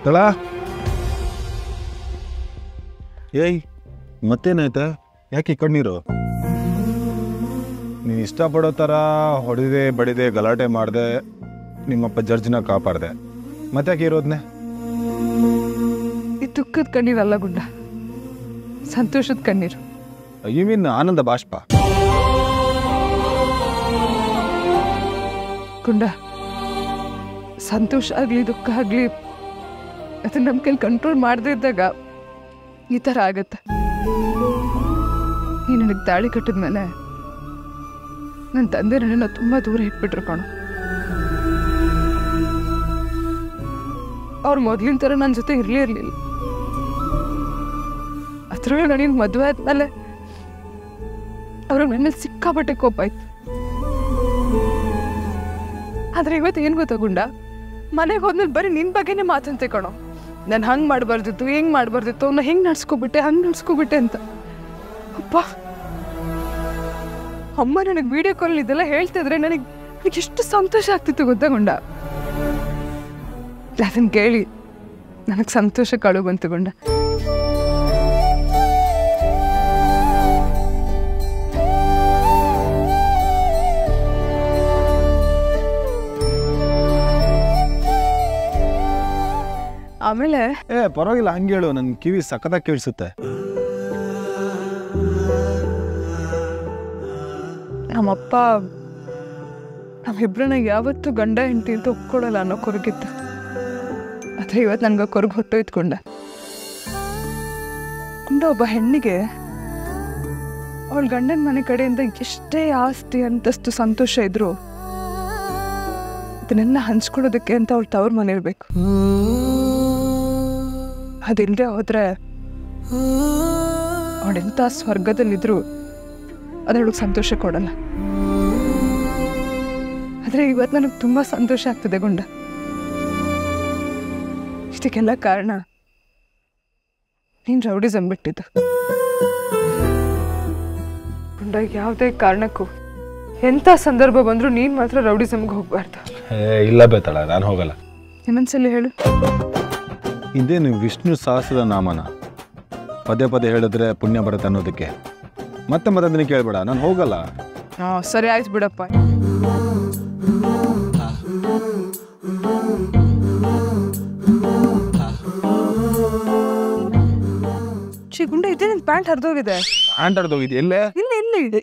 ತಳ ಏಯ್ ಮತ್ತೇನಾಯ್ತಾ ಯಾಕೆ ಕಣ್ಣೀರು ನೀನು ಇಷ್ಟಪಡೋ ಥರ ಹೊಡೆದೆ ಬಡಿದೆ ಗಲಾಟೆ ಮಾಡಿದೆ ನಿಮ್ಮಪ್ಪ ಜಡ್ಜ್ನ ಕಾಪಾಡಿದೆ ಮತ್ತ್ಯಾಕೆ ಇರೋದ್ನೆ ಈ ದುಃಖದ ಕಣ್ಣೀರಲ್ಲ ಗುಂಡ ಸಂತೋಷದ ಕಣ್ಣೀರು ಯು ಮೀನ್ ಆನಂದ ಬಾಷ್ಪ ಗುಂಡ ಸಂತೋಷ ಆಗಲಿ ದುಃಖ ಆಗಲಿ ಅದನ್ನ ನಮ್ಮ ಕೈಲಿ ಕಂಟ್ರೋಲ್ ಮಾಡದೇ ಇದ್ದಾಗ ಈ ಥರ ಆಗತ್ತೆ ನೀನು ನನಗೆ ತಾಳಿ ಕಟ್ಟಿದ ಮೇಲೆ ನನ್ನ ತಂದೆ ನನ್ನನ್ನು ತುಂಬ ದೂರ ಇಟ್ಬಿಟ್ರು ಕಣು ಅವ್ರು ಮೊದಲಿನ ಥರ ನನ್ನ ಜೊತೆ ಇರಲೇ ಇರಲಿಲ್ಲ ಅದ್ರೊಳಗೆ ನನಗೆ ಮದುವೆ ಆದ್ಮೇಲೆ ಅವ್ರಿಗೆ ನನ್ನ ಮೇಲೆ ಸಿಕ್ಕಾಪಟ್ಟೆ ಕೋಪ ಆಯ್ತು ಆದ್ರೆ ಇವತ್ತು ಏನು ಗೊತ್ತಾ ಗುಂಡ ಮನೆಗೆ ಹೋದ್ಮೇಲೆ ಬರೀ ನಿನ್ನ ಬಗ್ಗೆನೇ ಮಾತಂತೆ ಕಣೋ ನಾನು ಹಂಗೆ ಮಾಡಬಾರ್ದಿತ್ತು ಹೆಂಗೆ ಮಾಡಬಾರ್ದಿತ್ತು ಅವ್ನ ಹೆಂಗೆ ನಡ್ಸ್ಕೊಬಿಟ್ಟೆ ಹಂಗೆ ನಡ್ಸ್ಕೊಬಿಟ್ಟೆ ಅಂತ ಅಪ್ಪ ಅಮ್ಮ ನನಗೆ ವಿಡಿಯೋ ಕಾಲ್ ಇದೆಲ್ಲ ಹೇಳ್ತಿದ್ರೆ ನನಗೆ ನನಗೆ ಎಷ್ಟು ಸಂತೋಷ ಆಗ್ತಿತ್ತು ಗೊತ್ತಾ ಗುಂಡ ಅದನ್ನ ಕೇಳಿ ನನಗೆ ಸಂತೋಷ ಕಾಳು ಬಂತು ಗುಂಡ ಆಮೇಲೆ ಏ ಪರವಾಗಿಲ್ಲ ಹಂಗೆ ಹೇಳು ನನ್ನ ಕಿವಿ ಸಖತ್ತಾಗಿ ಕೇಳಿಸುತ್ತೆ ನಮ್ಮಪ್ಪ ನಮ್ಮಿಬ್ಬರನ್ನ ಯಾವತ್ತೂ ಗಂಡ ಹೆಂಡತಿ ಅಂತ ಒಪ್ಕೊಳ್ಳಲ್ಲ ಅನ್ನೋ ಕೊರಗಿತ್ತು ಆದರೆ ಇವತ್ತು ನನಗೆ ಕೊರಗು ಹೊತ್ತೊಯ್ತ್ಕೊಂಡ ಕೊಂಡ ಒಬ್ಬ ಹೆಣ್ಣಿಗೆ ಅವಳ ಗಂಡನ ಮನೆ ಕಡೆಯಿಂದ ಎಷ್ಟೇ ಆಸ್ತಿ ಅಂತಸ್ತು ಸಂತೋಷ ಇದ್ರು ಅದನ್ನೆಲ್ಲ ಹಂಚ್ಕೊಳ್ಳೋದಕ್ಕೆ ಅಂತ ಅವಳು ತವ್ರ ಮನೆ ಇರಬೇಕು ಅದಿಲ್ಲದೆ ಹೋದ್ರೆ ಅವಳೆಂಥ ಸ್ವರ್ಗದಲ್ಲಿದ್ರು ಅದರೊಳಗೆ ಸಂತೋಷ ಕೊಡಲ್ಲ ಆದರೆ ಇವತ್ತು ನನಗೆ ತುಂಬ ಸಂತೋಷ ಆಗ್ತದೆ ಗುಂಡ ಇದಕ್ಕೆಲ್ಲ ಕಾರಣ ನೀನು ರೌಡಿಸಮ್ ಬಿಟ್ಟಿದ್ದು ಗುಂಡ ಯಾವುದೇ ಕಾರಣಕ್ಕೂ ಎಂಥ ಸಂದರ್ಭ ಬಂದರೂ ನೀನು ಮಾತ್ರ ರೌಡಿಸಮ್ಗೆ ಹೋಗ್ಬಾರ್ದು ಏ ಇಲ್ಲ ಬೇತಾಳ ನಾನು ಹೋಗಲ್ಲ ಇನ್ನೊಂದ್ಸಲಿ ಹೇಳು ಇದೇನು ವಿಷ್ಣು ಸಹಸ್ರದ ನಾಮನ ಪದೇ ಪದೇ ಹೇಳಿದ್ರೆ ಪುಣ್ಯ ಬರುತ್ತೆ ಅನ್ನೋದಕ್ಕೆ ಮತ್ತೆ ಮತ್ತೆ ಅದನ್ನ ಕೇಳಬೇಡ ನಾನು ಹೋಗಲ್ಲ ಹಾಂ ಸರಿ ಆಯ್ತು ಬಿಡಪ್ಪ ಛೀ ಗುಂಡ ಇದೆ ನಿನ್ ಪ್ಯಾಂಟ್ ಹರಿದೋಗಿದೆ ಆಂಟಾಡ್ದು ಹೋಗಿದ್ದೆ ಎಲ್ಲೇ ಇಲ್ಲಿ ಇಲ್ಲಿ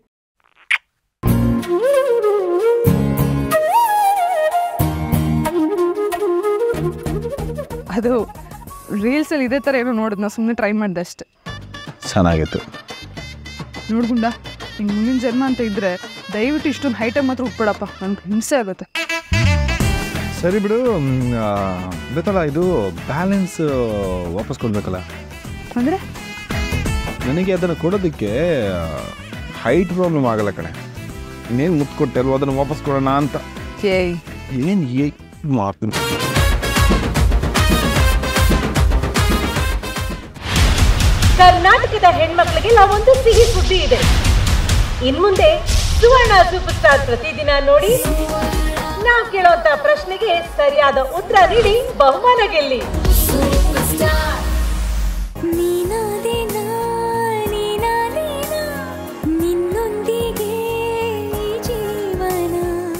ಅದು ರೀಲ್ಸಲ್ಲಿ ಇದೇ ಥರ ಏನೋ ನೋಡಿದ್ ನಾ ಸುಮ್ಮನೆ ಟ್ರೈ ಮಾಡಿದೆ ಅಷ್ಟೆ ಚೆನ್ನಾಗಿತ್ತು ನೋಡ್ಗುಂಡ ನಿಂಗೆ ಮುಂದಿನ ಜನ್ಮ ಅಂತ ಇದ್ರೆ ದಯವಿಟ್ಟು ಇಷ್ಟೊಂದು ಹೈಟಮ್ ಮಾತ್ರ ಉಟ್ಬಿಡಪ್ಪ ನನ್ಗೆ ಹಿಂಸೆ ಆಗುತ್ತೆ ಸರಿ ಬಿಡು ಬೇತಲ್ಲ ಇದು ಬ್ಯಾಲೆನ್ಸ್ ವಾಪಸ್ ಕೊಡ್ಬೇಕಲ್ಲ ಅಂದರೆ ನನಗೆ ಅದನ್ನು ಕೊಡೋದಕ್ಕೆ ಹೈಟ್ ಪ್ರಾಬ್ಲಮ್ ಆಗಲ್ಲ ಕಣೆ ಇನ್ನೇನು ಮುತ್ತು ಕೊಟ್ಟಲ್ವೋ ಅದನ್ನು ವಾಪಸ್ ಕೊಡೋಣ ಅಂತ ಏಯ್ ಏನು ಏ ಮಾಡ್ತೀನಿ ಕರ್ನಾಟಕದ ಹೆಣ್ಮಕ್ಳಿಗೆ ನಾವೊಂದು ಸಿಹಿ ಸುದ್ದಿ ಇದೆ ಇನ್ಮುಂದೆ ಸುವರ್ಣ ಸೂಪರ್ ಸ್ಟಾರ್ ಪ್ರತಿದಿನ ನೋಡಿ ನಾವು ಕೇಳೋಂತ ಪ್ರಶ್ನೆಗೆ ಸರಿಯಾದ ಉತ್ತರ ನೀಡಿ ಬಹುಮಾನ ಗೆಲ್ಲಿ ನೀನಾದೇನಾ ನೀನಾದೇನಾ ನಿನ್ನೊಂದಿಗೆ ಈ ಜೀವನ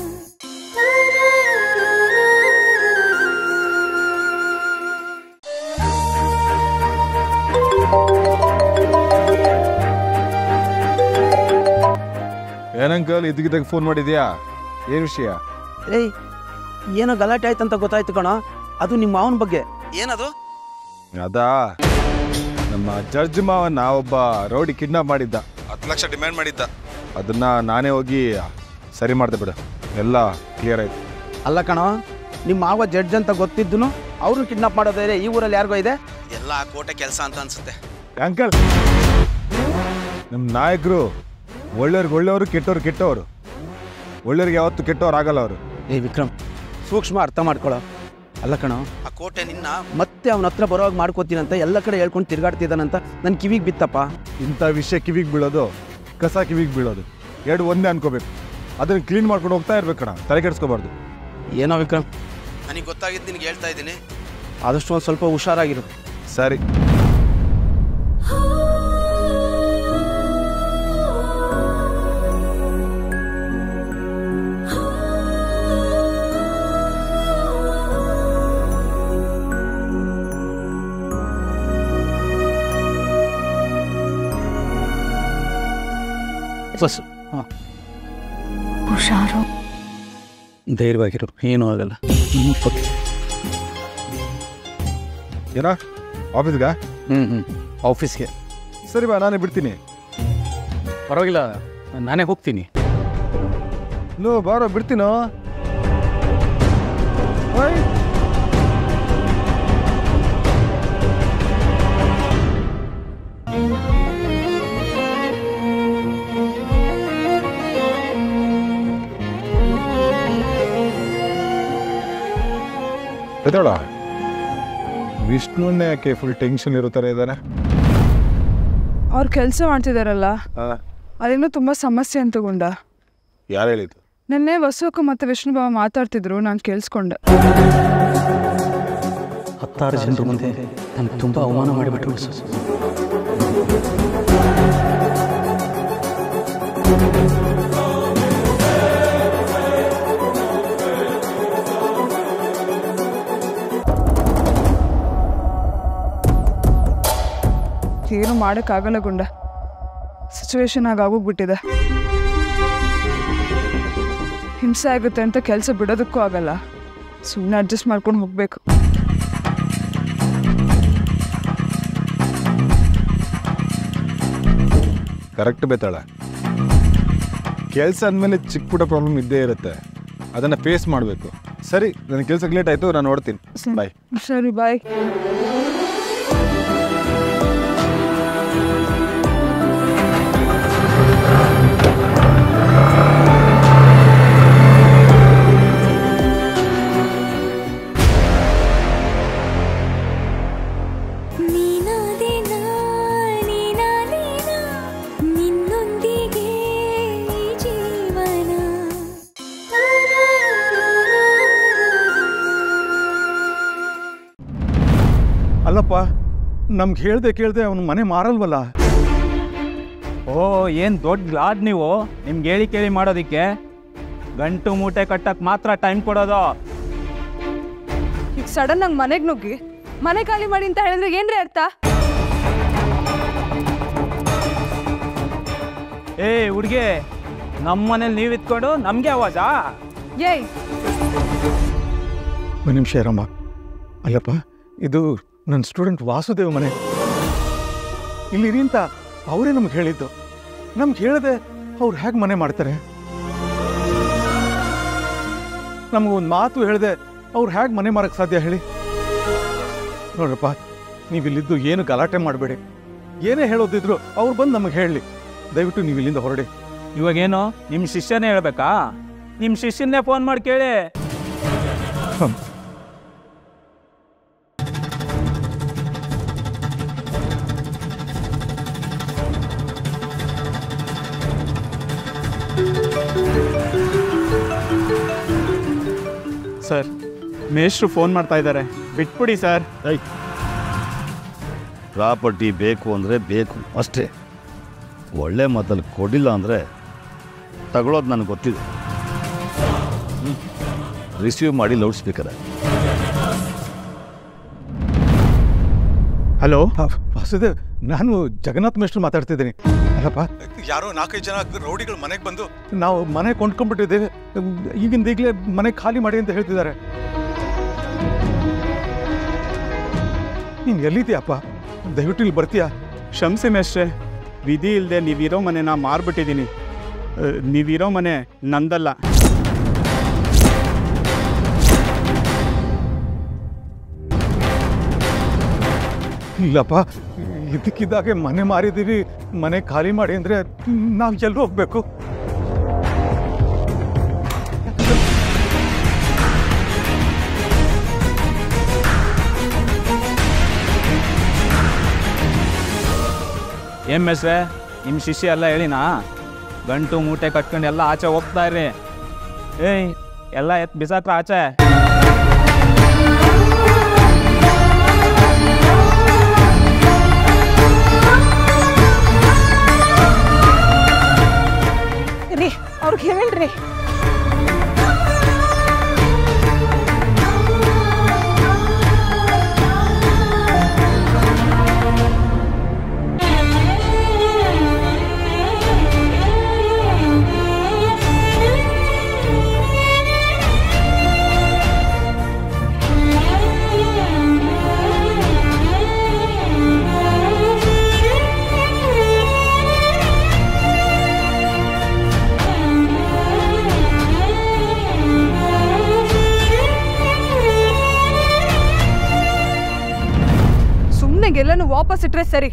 ಏನಂಕಲ್ ಇದಕ್ಕಿದ್ದಾಗ ಫೋನ್ ಮಾಡಿದ್ಯಾ ಏನು ವಿಷಯ ಏಯ್ ಏನೋ ಗಲಾಟೆ ಆಯ್ತಂತ ಗೊತ್ತಾಯ್ತು ಕಣೋ ಅದು ನಿಮ್ಮ ಮಾವನ ಬಗ್ಗೆ ಏನದು ಅದಾ ನಮ್ಮ ಜಡ್ಜ್ ಮಾವನ್ನ ಒಬ್ಬ ರೌಡಿ ಕಿಡ್ನಾಪ್ ಮಾಡಿದ್ದ ಹತ್ತು ಲಕ್ಷ ಡಿಮ್ಯಾಂಡ್ ಮಾಡಿದ್ದ ಅದನ್ನ ನಾನೇ ಹೋಗಿ ಸರಿ ಮಾಡಿದೆ ಬಿಡು ಎಲ್ಲ ಕ್ಲಿಯರ್ ಆಯ್ತು ಅಲ್ಲ ಕಣೋ ನಿಮ್ಮ ಮಾವ ಜಡ್ಜ್ ಅಂತ ಗೊತ್ತಿದ್ದು ಅವ್ರನ್ನ ಕಿಡ್ನಾಪ್ ಮಾಡೋದೇ ಈ ಊರಲ್ಲಿ ಯಾರಿಗೋ ಇದೆ ಎಲ್ಲ ಆ ಕೋಟೆ ಕೆಲಸ ಅಂತ ಅನ್ಸುತ್ತೆ ಅಂಕಲ್ ನಮ್ಮ ನಾಯಕರು ಒಳ್ಳೆಯವ್ರಿಗೆ ಒಳ್ಳೆಯವರು ಕೆಟ್ಟವ್ರು ಕೆಟ್ಟವರು ಒಳ್ಳೆಯವ್ರಿಗೆ ಯಾವತ್ತು ಕೆಟ್ಟವ್ರು ಆಗಲ್ಲ ಅವರು ಏ ವಿಕ್ರಮ್ ಸೂಕ್ಷ್ಮ ಅರ್ಥ ಮಾಡ್ಕೊಳ್ಳೋ ಅಲ್ಲ ಕಣೋ ಆ ಕೋಟೆ ನಿನ್ನ ಮತ್ತೆ ಅವನ ಹತ್ರ ಬರೋವಾಗ ಮಾಡ್ಕೋತೀನಂತ ಎಲ್ಲ ಕಡೆ ಹೇಳ್ಕೊಂಡು ತಿರ್ಗಾಡ್ತಿದ್ದಾನಂತ ನನ್ನ ಕಿವಿಗೆ ಬಿತ್ತಪ್ಪ ಇಂಥ ವಿಷಯ ಕಿವಿಗೆ ಬೀಳೋದು ಕಸ ಕಿವಿಗೆ ಬೀಳೋದು ಎರಡು ಒಂದೇ ಅನ್ಕೋಬೇಕು ಅದನ್ನು ಕ್ಲೀನ್ ಮಾಡ್ಕೊಂಡು ಹೋಗ್ತಾ ಇರ್ಬೇಕು ಕಣ ತಲೆ ಕೆಡಿಸ್ಕೋಬಾರ್ದು ಏನೋ ವಿಕ್ರಮ್ ನನಗೆ ಗೊತ್ತಾಗಿದ್ದು ನಿನಗೆ ಹೇಳ್ತಾ ಇದ್ದೀನಿ ಆದಷ್ಟು ಒಂದು ಸ್ವಲ್ಪ ಹುಷಾರಾಗಿರು ಸರಿ ಬಸ್ ಹಾಂ ಹುಷಾರು ಧೈರ್ಯವಾಗಿರು ಏನೂ ಆಗಲ್ಲ ಓಕೆ ಏನ ಆಫೀಸ್ಗ ಹ್ಞೂ ಹ್ಞೂ ಆಫೀಸ್ಗೆ ಸರಿ ಬಾ ನಾನೇ ಬಿಡ್ತೀನಿ ಪರವಾಗಿಲ್ಲ ನಾನೇ ಹೋಗ್ತೀನಿ ಲೋ ಬಾರೋ ಬಿಡ್ತೀನೋ ಓಯ್. ಎದ್ದೇಳ ವಿಷ್ಣುವನ್ನೇ ಯಾಕೆ ಫುಲ್ ಟೆನ್ಷನ್ ಇರೋ ಥರ ಇದ್ದಾನೆ ಅವ್ರು ಕೆಲಸ ಮಾಡ್ತಿದಾರಲ್ಲ ಅದೇನೋ ತುಂಬ ಸಮಸ್ಯೆ ಅಂತ ಗುಂಡ ಯಾರು ಹೇಳಿದ್ದು ನಿನ್ನೆ ವಸುಕು ಮತ್ತು ವಿಷ್ಣು ಬಾಬಾ ಮಾತಾಡ್ತಿದ್ರು ನಾನು ಕೇಳಿಸ್ಕೊಂಡೆ ಹತ್ತಾರು ಜನರ ಮುಂದೆ ನನಗೆ ತುಂಬ ಅವಮಾನ ಮಾಡಿಬಿಟ್ರು ಸರ್ ಏನು ಮಾಡೋಕ್ಕಾಗಲ್ಲ ಗುಂಡ ಸಿಚುವೇಶನ್ ಆಗಿ ಆಗೋಗ್ಬಿಟ್ಟಿದೆ ಹಿಂಸೆ ಆಗುತ್ತೆ ಅಂತ ಕೆಲಸ ಬಿಡೋದಕ್ಕೂ ಆಗಲ್ಲ ಸುಮ್ಮನೆ ಅಡ್ಜಸ್ಟ್ ಮಾಡ್ಕೊಂಡು ಹೋಗ್ಬೇಕು ಕರೆಕ್ಟ್ ಬೇತಾಳ ಕೆಲಸ ಅಂದಮೇಲೆ ಚಿಕ್ಕ ಪುಟ್ಟ ಪ್ರಾಬ್ಲಮ್ ಇದ್ದೇ ಇರುತ್ತೆ ಅದನ್ನು ಫೇಸ್ ಮಾಡಬೇಕು ಸರಿ ನನ್ನ ಕೆಲಸಕ್ಕೆ ಲೇಟ್ ಆಯಿತು ನಾನು ನೋಡ್ತೀನಿ ಬಾಯ್ ಸರಿ ಬಾಯ್ ನೀನಾದೇನಾ ನೀನಾದೇನಾ ನಿನ್ನೊಂದಿಗೆ ಈ ಜೀವನ ಅಲ್ಲಪ್ಪ ನಮ್ಗೆ ಹೇಳ್ದೆ ಕೇಳ್ದೆ ಅವನು ಮನೆ ಮಾರಲ್ವಲ್ಲ ಓ ಏನು ದೊಡ್ಡ ಲಾಡ್ ನೀವು ನಿಮ್ಗೆ ಹೇಳಿ ಕೇಳಿ ಮಾಡೋದಕ್ಕೆ ಗಂಟು ಮೂಟೆ ಕಟ್ಟಕ್ಕೆ ಮಾತ್ರ ಟೈಮ್ ಕೊಡೋದು ಈಗ ಸಡನ್ ಆಗಿ ಮನೆಗೆ ನುಗ್ಗಿ ಮನೆ ಖಾಲಿ ಮಾಡಿ ಅಂತ ಹೇಳಿದ್ರೆ ಏನ್ರಿ ಅರ್ಥ ಏ ಹುಡುಗಿ ನಮ್ಮ ಮನೇಲಿ ನೀವು ಇತ್ಕೊಂಡು ನಮಗೆ ಅವಾಜಾ ಏಯ್ ಒಂದು ನಿಮಿಷ ಇರಮ್ಮ ಅಲ್ಲಪ್ಪ ಇದು ನನ್ನ ಸ್ಟೂಡೆಂಟ್ ವಾಸುದೇವ್ ಮನೆ ಇಲ್ಲಿರಿ ಅಂತ ಅವರೇ ನಮ್ಗೆ ಹೇಳಿದ್ದು ನಮ್ಗೆ ಹೇಳದೆ ಅವ್ರು ಹೇಗೆ ಮನೆ ಮಾಡ್ತಾರೆ ನಮಗೊಂದು ಮಾತು ಹೇಳಿದೆ ಅವ್ರು ಹೇಗೆ ಮನೆ ಮಾರಕ್ಕೆ ಸಾಧ್ಯ ಹೇಳಿ ನೋಡ್ರಪ್ಪ ನೀವು ಇಲ್ಲಿದ್ದು ಏನು ಗಲಾಟೆ ಮಾಡಬೇಡಿ ಏನೇ ಹೇಳೋದಿದ್ರು ಅವ್ರು ಬಂದು ನಮಗೆ ಹೇಳಲಿ ದಯವಿಟ್ಟು ನೀವು ಇಲ್ಲಿಂದ ಹೊರಡಿ ಇವಾಗೇನು ನಿಮ್ಮ ಶಿಷ್ಯನೇ ಹೇಳ್ಬೇಕಾ ನಿಮ್ಮ ಶಿಷ್ಯನ್ನೇ ಫೋನ್ ಮಾಡಿ ಕೇಳಿ ಹ್ಮ್. ಸರ್ ಮೇಷ್ಟ್ರು ಫೋನ್ ಮಾಡ್ತಾ ಇದ್ದಾರೆ ಬಿಟ್ಬಿಡಿ ಸರ್ ಪ್ರಾಪರ್ಟಿ ಬೇಕು ಅಂದರೆ ಬೇಕು ಅಷ್ಟೇ ಒಳ್ಳೆ ಮಾತಲ್ಲಿ ಕೊಡಿಲ್ಲ ಅಂದರೆ ತಗೊಳ್ಳೋದು ನನಗೆ ಗೊತ್ತಿದೆ ರಿಸೀವ್ ಮಾಡಿ ಲೌಡ್ ಸ್ಪೀಕರ್ ಹಲೋ ವಾಸುದೇವ್ ನಾನು ಜಗನ್ನಾಥ್ ಮೇಷ್ಟ್ರು ಮಾತಾಡ್ತಿದ್ದೀನಿ ಅಲ್ಲಪ್ಪ ಯಾರೋ ನಾಲ್ಕೈದು ಜನ ರೌಡಿಗಳು ಮನೆಗೆ ಬಂದು ನಾವು ಮನೆ ಕೊಂಡ್ಕೊಂಡ್ಬಿಟ್ಟಿದ್ದೇವೆ ಈಗಿಂದ ಈಗಲೇ ಮನೆ ಖಾಲಿ ಮಾಡಿ ಅಂತ ಹೇಳ್ತಿದ್ದಾರೆ ನೀನು ಎಲ್ಲಿದ್ಯಪ್ಪ ದಯವಿಟ್ಟು ಇಲ್ಲಿ ಬರ್ತೀಯಾ ಕ್ಷಮಿಸಿ ಮೇಷ್ಟ್ರೆ ವಿಧಿ ಇಲ್ಲದೆ ನೀವಿರೋ ಮನೆನ ಮಾರ್ಬಿಟ್ಟಿದ್ದೀನಿ ಅ, ನೀವಿರೋ ಮನೆ ನಂದಲ್ಲ ಇಲ್ಲಪ್ಪ ಇದಕ್ಕಿದ್ದಾಗೆ ಮನೆ ಮಾರಿದ್ದೀವಿ ಮನೆ ಖಾಲಿ ಮಾಡಿ ಅಂದರೆ ನಾವು ಎಲ್ಲಿ ಹೋಗ್ಬೇಕು ಏನ್ ಮೇಷ್ಟ್ರೆ ನಿಮ್ಮ ಶಿಷ್ಯ ಎಲ್ಲ ಹೇಳಿನಾ ಗಂಟು ಮೂಟೆ ಕಟ್ಕೊಂಡು ಎಲ್ಲ ಆಚೆ ಹೋಗ್ತಾ ಇರ್ರಿ ಏಯ್ ಎಲ್ಲ ಎತ್ ಬಿಸಾಕ್ರ ಆಚೆ ವಾಪಸ್ ಇಟ್ರೆ ಸರಿ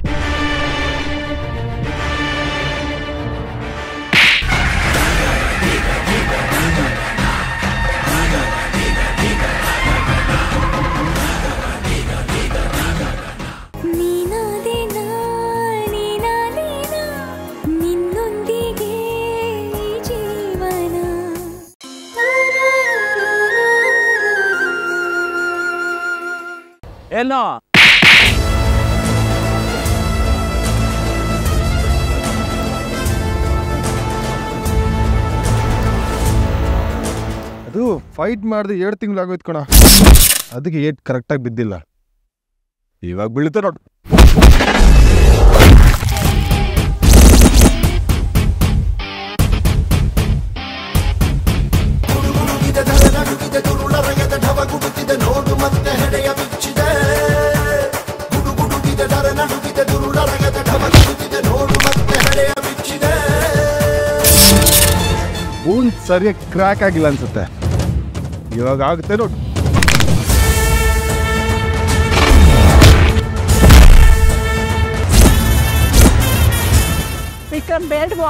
ನೀನಾದೇನಾ ನೀನಾದೇನಾ ನಿನ್ನೊಂದಿಗೆ ಈ ಜೀವನ ಏನೋ ಅದು ಫೈಟ್ ಮಾಡಿದೆ ಎರಡು ತಿಂಗಳಾಗೋಯ್ತು ಕಣ ಅದಕ್ಕೆ ಏಟ್ ಕರೆಕ್ಟಾಗಿ ಬಿದ್ದಿಲ್ಲ ಇವಾಗ ಬೀಳುತ್ತೆ ನೋಡು ಬೂನ್ ಸರಿಯಾಗಿ ಕ್ರ್ಯಾಕ್ ಆಗಿಲ್ಲ ಅನ್ಸುತ್ತೆ ಇವಾಗ ಆಗುತ್ತೆ ನೋಡು ವಿಕ್ರಮ್ ಬೇಡವಾ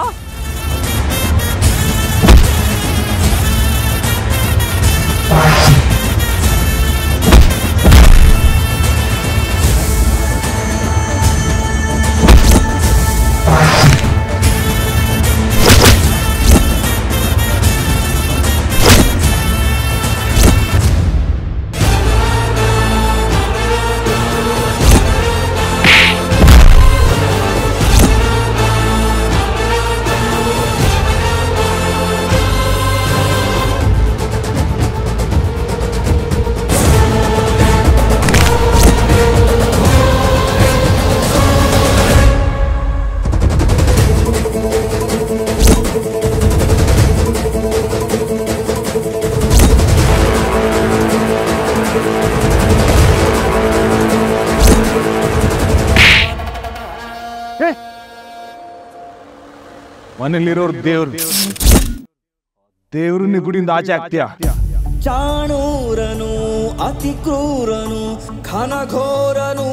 ಮನೇಲಿರೋರು ದೇವ್ರು ದೇವ್ರನ್ನ ಗುಡಿಯಿಂದ ಆಚೆ ಆಗ್ತೀಯಾ ಚಾಣೂರನು ಅತಿ ಕ್ರೂರನು ಘನಘೋರನು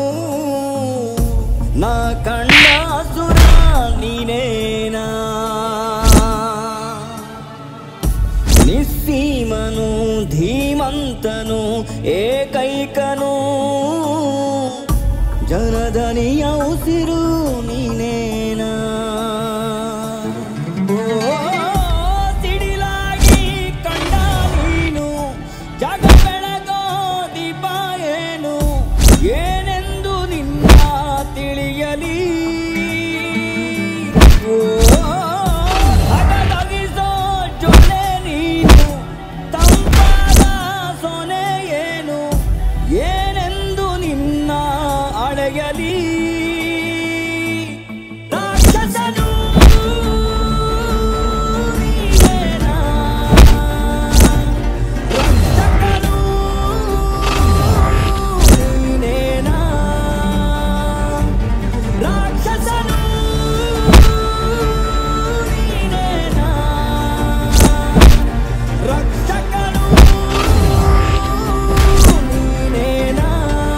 ನಾ ಕಂಡ ಸುರ ನೀನೇನಾ ನಿಸ್ಸೀಮನು ಧೀಮಂತನು ಏಕೈಕನು ಜನದನಿಯ ಉಸಿರು ನೀನೇನಾ ಓ, ಸಿಡಿಲಾಗಿ ಕಂಡ ನೀನು ಜಗ ಬೆಳಗೋ ದೀಪ ಏನು ಏನೆಂದು ನಿನ್ನ ತಿಳಿಯಲಿ ಓ, ಹಠದಗಿಸೋ ಜೊತೆ ನೀನು ತಂಪಾದ ಸೊನೆ ಏನು ಏನೆಂದು ನಿನ್ನ ಅಳೆಯಲಿ ರಾಕ್ಷಸನು ನೀನೇನಾ? ರಕ್ಷಕನು ನೀನೇನಾ? ರಾಕ್ಷಸನು ನೀನೇನಾ? ರಕ್ಷಕನು ನೀನೇನಾ?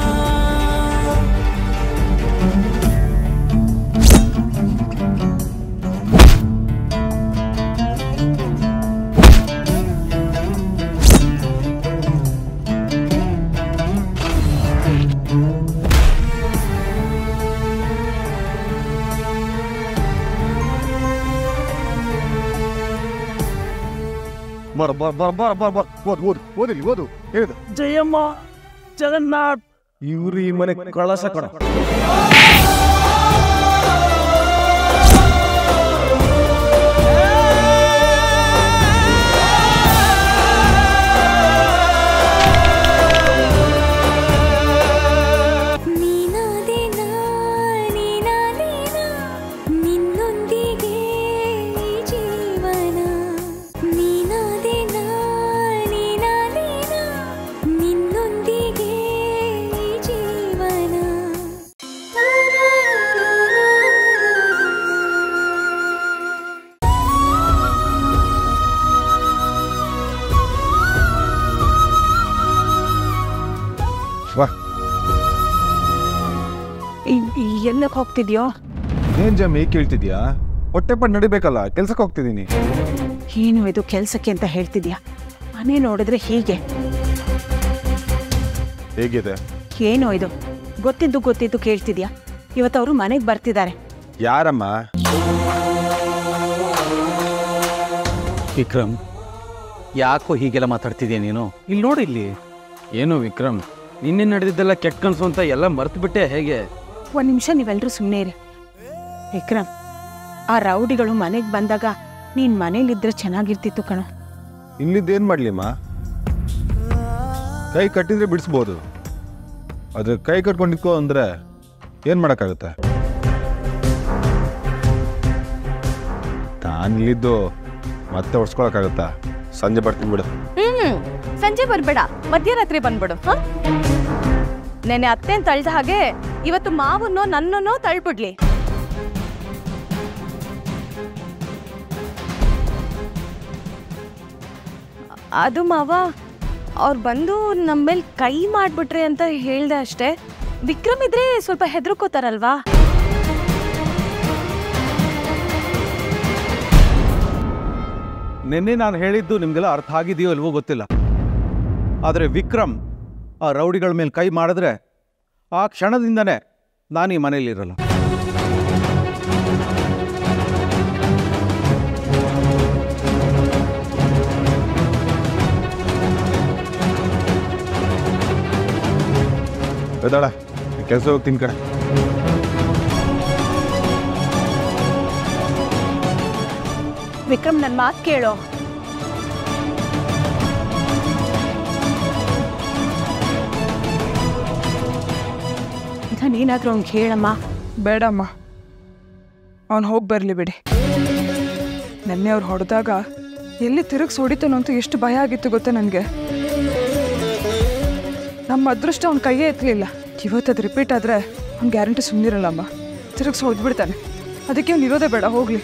ಬರ ಬರ ಬರ ಬರ ಬರ ಬರ ಓದು ಓದು ಓದಿಲಿ ಓದು ಹೇಳಿದ ಜಯಮ್ಮ ಜಗನ್ನಾಥ್ ಇವ್ರು ಈ ಮನೆ ಕಳಸ ಕಣ ನೀನಾದೇನಾ ನೀನಾದೇನಾ ನಿನ್ನೊಂದಿಗೆ ಈ ಜೀವನ ನೀನಾದೇನಾ ನೀನಾದೇನಾ ನಿನ್ನೊಂದಿಗೆ ಈ ಜೀವನ ಎಲ್ಲಕ್ಕೆ ಹೋಗ್ತಿದ್ಯೋ ಏನ್ ಜಮ್ಮಿ ಕೇಳ್ತಿದ್ಯಾ ಹೊಟ್ಟೆ ಪಟ್ಟು ನಡಿಬೇಕಲ್ಲ ಕೆಲ್ಸಕ್ಕೆ ಹೋಗ್ತಿದ್ದೀನಿ ಏನು ಇದು ಕೆಲಸಕ್ಕೆ ಅಂತ ಹೇಳ್ತಿದ್ಯಾ ಮನೆ ನೋಡಿದ್ರೆ ಹೀಗೆ ಹೇಗಿದೆ ಏನೋ ಇದು ಗೊತ್ತಿದ್ದು ಗೊತ್ತಿದ್ದು ಕೇಳ್ತಿದ್ಯಾ ಇವತ್ತು ಅವರು ಮನೆಗೆ ಬರ್ತಿದ್ದಾರೆ ಯಾರಮ್ಮ ವಿಕ್ರಮ್ ಯಾಕೋ ಹೀಗೆಲ್ಲ ಮಾತಾಡ್ತಿದ್ಯಾ ನೀನು ಇಲ್ಲಿ ನೋಡಿ ಇಲ್ಲಿ ಏನು ವಿಕ್ರಮ್ ನಿನ್ನೆ ನಡೆದಿದ್ದೆಲ್ಲ ಕೆಟ್ಟ ಕನ್ಸು ಅಂತ ಎಲ್ಲ ಮರ್ತು ಬಿಟ್ಟೆ ಹೇಗೆ ಒಂದು ನಿಮಿಷ ನೀವೆಲ್ಲರೂ ಸುಮ್ಮನೆ ಇರಿ ವಿಕ್ರಮ್ ಆ ರೌಡಿಗಳು ಮನೆಗೆ ಬಂದಾಗ ನೀನು ಮನೇಲಿದ್ರೆ ಚೆನ್ನಾಗಿರ್ತಿತ್ತು ಕಣೋ ಇಲ್ಲಿದ್ದೇನ್ ಮಾಡ್ಲಿಮ್ಮ ಕೈ ಕಟ್ಟಿದ್ರೆ ಬಿಡಿಸ್ಬೋದು ಅದು ಕೈ ಕಟ್ಕೊಂಡು ನಿಂತ್ಕೋ ಅಂದ್ರೆ ಏನ್ ಮಾಡಕ್ಕಾಗುತ್ತೆ ತಾನಿಲ್ಲಿದ್ದು ಮತ್ತೆ ಹೊಡ್ಸ್ಕೊಳಕ್ಕಾಗತ್ತಾ ಸಂಜೆ ಬರ್ತೀನಿ ಬಿಡು ಹ್ಮ್ ಸಂಜೆ ಬರ್ಬೇಡ ಮಧ್ಯರಾತ್ರಿ ಬಂದ್ಬಿಡು ಹ ನೆನೆ ಅತ್ತೆನ್ ತಳ್ದ ಹಾಗೆ ಇವತ್ತು ಮಾವನ್ನೋ ನನ್ನನ್ನೋ ತಳ್ಬಿಡ್ಲಿ ಅದು ಮಾವ ಅವ್ರು ಬಂದು ನಮ್ಮ ಮೇಲೆ ಕೈ ಮಾಡ್ಬಿಟ್ರೆ ಅಂತ ಹೇಳ್ದೆ ಅಷ್ಟೇ ವಿಕ್ರಮ್ ಇದ್ರೆ ಸ್ವಲ್ಪ ಹೆದರ್ಕೋತಾರಲ್ವಾ ನಿನ್ನೆ ನಾನು ಹೇಳಿದ್ದು ನಿಮಗೆಲ್ಲ ಅರ್ಥ ಆಗಿದೆಯೋ ಇಲ್ವೋ ಗೊತ್ತಿಲ್ಲ ಆದರೆ ವಿಕ್ರಮ್ ಆ ರೌಡಿಗಳ ಮೇಲೆ ಕೈ ಮಾಡಿದ್ರೆ ಆ ಕ್ಷಣದಿಂದನೇ ನಾನು ಈ ಮನೇಲಿರಲ್ಲ ಎದ್ದಾಳ ಕೆಲಸ ಹೋಗ್ತೀನಿ ಕಡೆ ವಿಕ್ರಮ್ ನನ್ನ ಮಾತು ಕೇಳೋ ಇದನ್ನೇನಾದರೂ ಅವ್ನಿಗೆ ಹೇಳಮ್ಮ ಬೇಡಮ್ಮ ಅವನು ಹೋಗಿ ಬರಲಿ ಬಿಡಿ ನೆನ್ನೆ ಅವ್ರು ಹೊಡೆದಾಗ ಎಲ್ಲಿ ತಿರುಗಿಸಿ ಹೊಡಿತಾನೋ ಅಂತ ಎಷ್ಟು ಭಯ ಆಗಿತ್ತು ಗೊತ್ತಾ ನನಗೆ ನಮ್ಮ ಅದೃಷ್ಟ ಅವ್ನ ಕೈಯೇ ಎತ್ತಲಿಲ್ಲ ಇವತ್ತು ಅದು ರಿಪೀಟ್ ಆದರೆ ಅವ್ನು ಗ್ಯಾರಂಟಿ ಸುಮ್ಮನಿರಲ್ಲಮ್ಮ ತಿರುಗಿಸಿ ಹೊಡೆದ್ಬಿಡ್ತಾನೆ ಅದಕ್ಕೆ ಅವ್ನು ಇರೋದೇ ಬೇಡ ಹೋಗಲಿ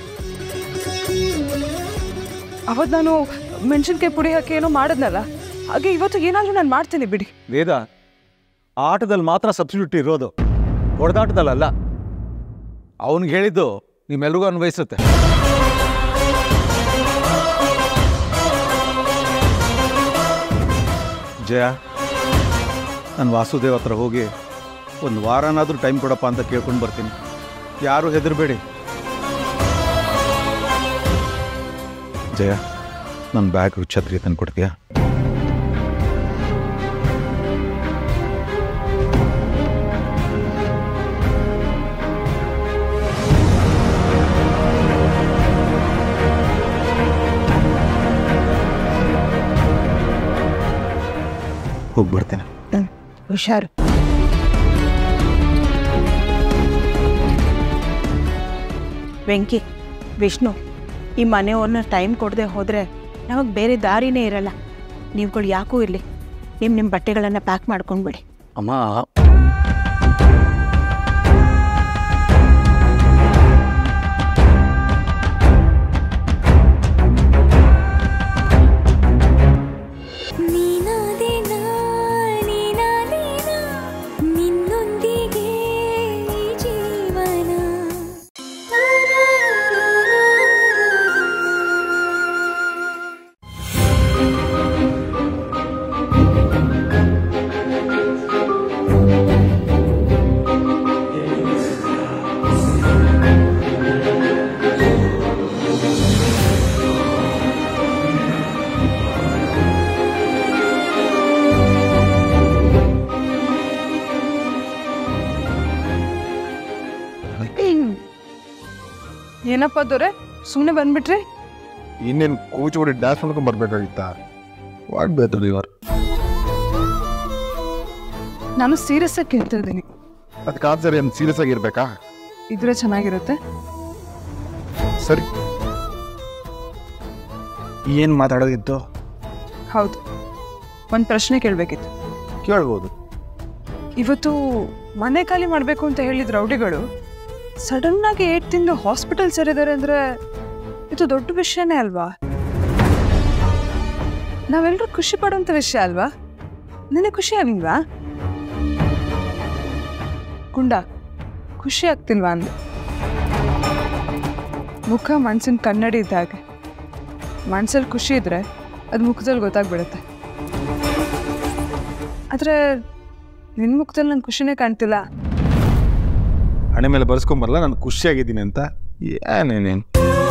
ಅವತ್ತು ನಾನು ಮೆಣಸಿನ್ಕಾಯಿ ಪುಡಿ ಹಾಕಿ ಏನೋ ಮಾಡಿದ್ನಲ್ಲ ಹಾಗೆ ಇವತ್ತು ಏನಾದರೂ ನಾನು ಮಾಡ್ತೀನಿ ಬಿಡಿ ವೇದ ಆಟದಲ್ಲಿ ಮಾತ್ರ ಸಬ್ಸ್ಟಿಟ್ಯೂಟ್ ಇರೋದು ಹೊಡೆದಾಟದಲ್ಲ ಅವನಿಗೆ ಹೇಳಿದ್ದು ನಿಮ್ಮೆಲ್ರಿಗೂ ಅನ್ವಯಿಸುತ್ತೆ ಜಯ ನಾನು ವಾಸುದೇವ್ ಹತ್ರ ಹೋಗಿ ಒಂದು ವಾರನಾದರೂ ಟೈಮ್ ಕೊಡಪ್ಪ ಅಂತ ಕೇಳ್ಕೊಂಡು ಬರ್ತೀನಿ ಯಾರು ಹೆದರಬೇಡಿ ಜಯ ನನ್ನ ಬ್ಯಾಗ್ ಛತ್ರಿ ತಂದು ಕೊಡ್ತೀಯಾ ಹೋಗಿ ಬರ್ತೇನೆ ಹುಷಾರು ವೆಂಕಿ ವಿಷ್ಣು ಈ ಮನೆಯವ್ರನ್ನ ಟೈಮ್ ಕೊಡದೆ ಹೋದರೆ ನಮಗೆ ಬೇರೆ ದಾರಿನೇ ಇರಲ್ಲ ನೀವುಗಳು ಯಾಕೂ ಇರಲಿ ನಿಮ್ಮ ನಿಮ್ಮ ಬಟ್ಟೆಗಳನ್ನು ಪ್ಯಾಕ್ ಮಾಡ್ಕೊಂಡ್ಬಿಡಿ ಅಮ್ಮ ನೀನಾದೇನಾ ನೀನಾದೇನಾ ನಿನ್ನೊಂದಿಗೆ ಈ ಜೀವನ ಏನಪ್ಪ ದೊರೆ ಸುಮ್ಮನೆ ಬಂದ್ಬಿಟ್ರಿ ಇನ್ನೇನು ಕೂಚು ಹೊಡಿ ಡ್ಯಾನ್ಸ್ ಮಾಡ್ಕೊಂಡು ಬರ್ಬೇಕಾಗಿತ್ತಾ ವಾಗ್ಬೇಕು ಇವರು ನಾನು ಸೀರಿಯಸ್ ಆಗಿ ಕೇಳ್ತಾ ಇದ್ದೀನಿ ಅದಕ್ಕೆ ಆನ್ಸರ್ ಏನು ಸೀರಿಯಸ್ ಆಗಿರ್ಬೇಕಾ ಇದ್ರೆ ಚೆನ್ನಾಗಿರುತ್ತೆ ಸರಿ ಏನು ಮಾತಾಡೋದಿತ್ತು ಹೌದು ಒಂದು ಪ್ರಶ್ನೆ ಕೇಳಬೇಕಿತ್ತು ಕೇಳ್ಬೋದು ಇವತ್ತು ಮನೆ ಖಾಲಿ ಮಾಡಬೇಕು ಅಂತ ಹೇಳಿದ ರೌಡಿಗಳು ಸಡನ್ನಾಗಿ ಏಟ್ ತಿಂದು ಹಾಸ್ಪಿಟಲ್ ಸೇರಿದ್ದಾರೆ ಅಂದರೆ ಇದು ದೊಡ್ಡ ವಿಷಯನೇ ಅಲ್ವಾ ನಾವೆಲ್ಲರೂ ಖುಷಿ ಪಡುವಂಥ ವಿಷಯ ಅಲ್ವಾ ನಿನಗೆ ಖುಷಿ ಆಗಿಲ್ವಾ ಗುಂಡ ಖುಷಿ ಆಗ್ತಿಲ್ವಾ ಅಂದೆ ಮುಖ ಮನ್ಸಿನ ಕನ್ನಡಿ ಇದ್ದ ಹಾಗೆ ಮನ್ಸಲ್ಲಿ ಖುಷಿ ಇದ್ರೆ ಅದು ಮುಖದಲ್ಲಿ ಗೊತ್ತಾಗ್ಬಿಡುತ್ತೆ ಆದರೆ ನಿನ್ನ ಮುಖದಲ್ಲಿ ನನ್ನ ಖುಷಿನೇ ಕಾಣ್ತಿಲ್ಲ ಹಣೆ ಮೇಲೆ ಬರ್ಸ್ಕೊಂಬರಲ್ಲ ನಾನು ಖುಷಿಯಾಗಿದ್ದೀನಿ ಅಂತ ಏನೇನೇನು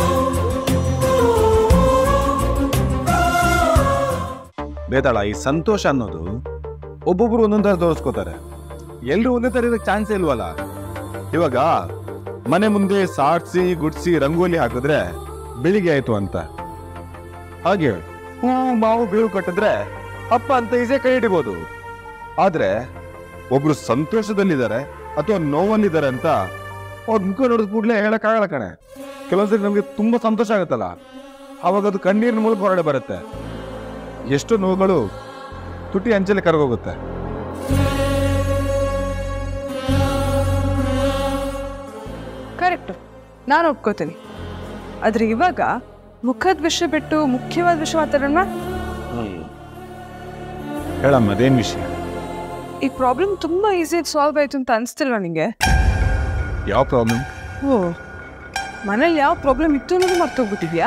ಬೇತಾಳ ಈ ಸಂತೋಷ ಅನ್ನೋದು ಒಬ್ಬೊಬ್ರು ಒಂದೊಂದು ಥರ ತೋರಿಸ್ಕೋತಾರೆ ಎಲ್ಲರೂ ಒಂದೇ ಥರ ಇರೋಕ್ಕೆ ಚಾನ್ಸೇ ಇಲ್ವಲ್ಲ ಇವಾಗ ಮನೆ ಮುಂದೆ ಸಾರಿಸಿ ಗುಡ್ಸಿ ರಂಗೋಲಿ ಹಾಕಿದ್ರೆ ಬೆಳಿಗ್ಗೆ ಆಯ್ತು ಅಂತ ಹಾಗೆ ಹೂ ಮಾವು ಬೇವು ಕಟ್ಟಿದ್ರೆ ಅಪ್ಪ ಅಂತ ಈಸೆ ಕೈ ಹಿಡಿಬೋದು ಆದ್ರೆ ಒಬ್ರು ಸಂತೋಷದಲ್ಲಿದ್ದಾರೆ ಅಥವಾ ನೋವಲ್ಲಿದ್ದಾರೆ ಅಂತ ಅವ್ರ ಮುಖ ನೋಡಿದ ಕೂಡಲೇ ಹೇಳಕ್ಕಾಗಲ್ಲ ಕಣೆ ಕೆಲವೊಂದ್ಸರಿ ನಮಗೆ ತುಂಬಾ ಸಂತೋಷ ಆಗುತ್ತಲ್ಲ ಅವಾಗ ಅದು ಕಣ್ಣೀರಿನ ಮೂಲಕ ಹೊರಗಡೆ ಬರುತ್ತೆ ಎಷ್ಟೋ ನೋವುಗಳು ತುಟಿ ಅಂಚಲೆ ಕರಗೋಗುತ್ತೆ ಕರೆಕ್ಟು ನಾನು ಒಪ್ಕೋತೀನಿ ಆದರೆ ಇವಾಗ ಮುಖದ ವಿಷಯ ಬಿಟ್ಟು ಮುಖ್ಯವಾದ ವಿಷಯ ಮಾತಾಡೋಣ ಹೇಳಮ್ಮ ಅದೇನ್ ವಿಷಯ ಈ ಪ್ರಾಬ್ಲಮ್ ತುಂಬ ಈಸಿಯಾಗಿ ಸಾಲ್ವ್ ಆಯಿತು ಅಂತ ಅನಿಸ್ತಿಲ್ವಾ ನಿಂಗೆ ಯಾವ ಪ್ರಾಬ್ಲಮ್ ಓ ಮನೇಲಿ ಯಾವ ಪ್ರಾಬ್ಲಮ್ ಇತ್ತು ಅನ್ನೋದು ಮರ್ತೋಗ್ಬಿಟ್ಟಿದ್ಯಾ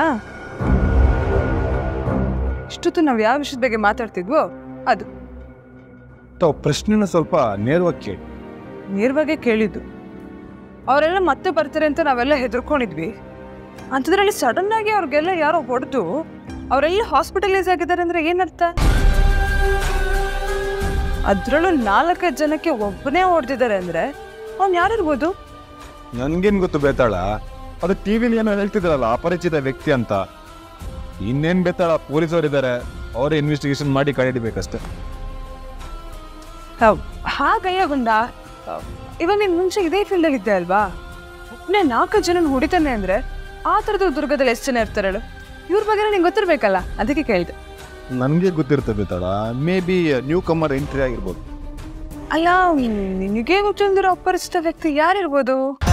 ಇಷ್ಟೊತ್ತು ನಾವು ಯಾವ ವಿಷಯದ ಬಗ್ಗೆ ಮಾತಾಡ್ತಿದ್ವೋ ಅದು ತಾವು ಪ್ರಶ್ನೆನ ಸ್ವಲ್ಪ ನೇರವಾಗಿ ಕೇಳಿ ನೇರವಾಗೇ ಕೇಳಿದ್ದು ಅವರೆಲ್ಲ ಮತ್ತೆ ಬರ್ತಾರೆ ಅಂತ ನಾವೆಲ್ಲ ಹೆದರ್ಕೊಂಡಿದ್ವಿ ಅಂಥದ್ರಲ್ಲಿ ಸಡನ್ ಆಗಿ ಅವ್ರಿಗೆಲ್ಲ ಯಾರೋ ಹೊಡೆದು ಅವರೆಲ್ಲ ಹಾಸ್ಪಿಟಲೈಸ್ ಆಗಿದ್ದಾರೆ ಅಂದ್ರೆ ಏನರ್ಥ ಅದ್ರಲ್ಲೂ ನಾಲ್ಕೈದು ಜನಕ್ಕೆ ಒಬ್ಬನೇ ಹೊಡೆದಿದ್ದಾರೆ ಅಂದ್ರೆ ಅವ್ನು ಯಾರಿರ್ಬೋದು ನನ್ಗೇನ್ ಗೊತ್ತು ಬೇತಾಳ ಅದು ಟಿವಿಲಿ ಏನೋ ಹೇಳ್ತಿದ್ರಲ್ಲ ಅಪರಿಚಿತ ವ್ಯಕ್ತಿ ಅಂತ ಇನ್ನೇನ್ ಬೇತಾಳ ಪೊಲೀಸರು ಇದ್ದಾರೆ ಅವರೇ ಇನ್ವೆಸ್ಟಿಗೇಷನ್ ಮಾಡಿ ಕಂಡಿಡಿಬೇಕಷ್ಟೇ ಹಾಗಯ್ಯ ಗುಂಡ ಇವಾಗ ನೀನು ಮುಂಚೆ ಇದೇ ಫೀಲ್ಡಲ್ಲಿ ಇದ್ದೆ ಅಲ್ವಾ ಒಬ್ಬನೇ ನಾಲ್ಕು ಜನ ಹೊಡಿತಾನೆ ಅಂದ್ರೆ ಆ ಥರದ ದುರ್ಗದಲ್ಲಿ ಎಷ್ಟು ಜನ ಇರ್ತಾರೆ ಹೇಳು ಇವ್ರ ಬಗ್ಗೆ ನಿಂಗೆ ಗೊತ್ತಿರ್ಬೇಕಲ್ಲ ಅದಕ್ಕೆ ಕೇಳಿದೆ ನನಗೆ ಗೊತ್ತಿರುತ್ತೆ ಬೇತಾಳ maybe newcomer entry ಆಗಿರ್ಬೋದು ಅಲ್ಲ ನಿನಗೆ ಗೊತ್ತಿಲ್ದಿರೋ ಅಪರಿಚಿತ ವ್ಯಕ್ತಿ ಯಾರಿರ್ಬೋದು